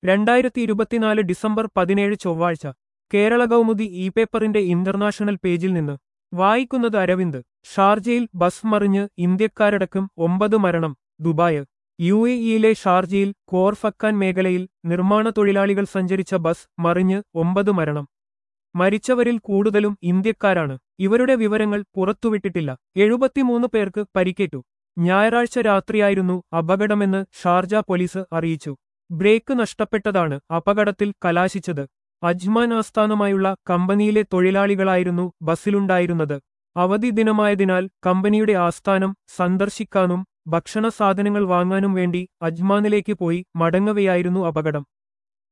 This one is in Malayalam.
രണ്ടായിരത്തി ഇരുപത്തിനാല് ഡിസംബർ പതിനേഴ് ചൊവ്വാഴ്ച കേരള കൗമുദി ഇ പേപ്പറിന്റെ ഇന്റർനാഷണൽ പേജിൽ നിന്ന് വായിക്കുന്നത് അരവിന്ദ് ഷാർജയിൽ ബസ് മറിഞ്ഞ് ഇന്ത്യക്കാരടക്കം ഒമ്പത് മരണം ദുബായ് യു എ ഇയിലെ ഷാർജയിൽ കോർഫക്കാൻ മേഖലയിൽ നിർമ്മാണ തൊഴിലാളികൾ സഞ്ചരിച്ച ബസ് മറിഞ്ഞ് ഒമ്പത് മരണം മരിച്ചവരിൽ കൂടുതലും ഇന്ത്യക്കാരാണ് ഇവരുടെ വിവരങ്ങൾ പുറത്തുവിട്ടിട്ടില്ല എഴുപത്തിമൂന്ന് പേർക്ക് പരിക്കേറ്റു ഞായറാഴ്ച രാത്രിയായിരുന്നു അപകടമെന്ന് ഷാർജ പോലീസ് അറിയിച്ചു ബ്രേക്ക് നഷ്ടപ്പെട്ടതാണ് അപകടത്തിൽ കലാശിച്ചത് അജ്മാൻ ആസ്ഥാനമായുള്ള കമ്പനിയിലെ തൊഴിലാളികളായിരുന്നു ബസ്സിലുണ്ടായിരുന്നത് അവധി ദിനമായതിനാൽ കമ്പനിയുടെ ആസ്ഥാനം സന്ദർശിക്കാനും ഭക്ഷണ സാധനങ്ങൾ വാങ്ങാനും വേണ്ടി അജ്മാനിലേക്ക് പോയി മടങ്ങവെയായിരുന്നു അപകടം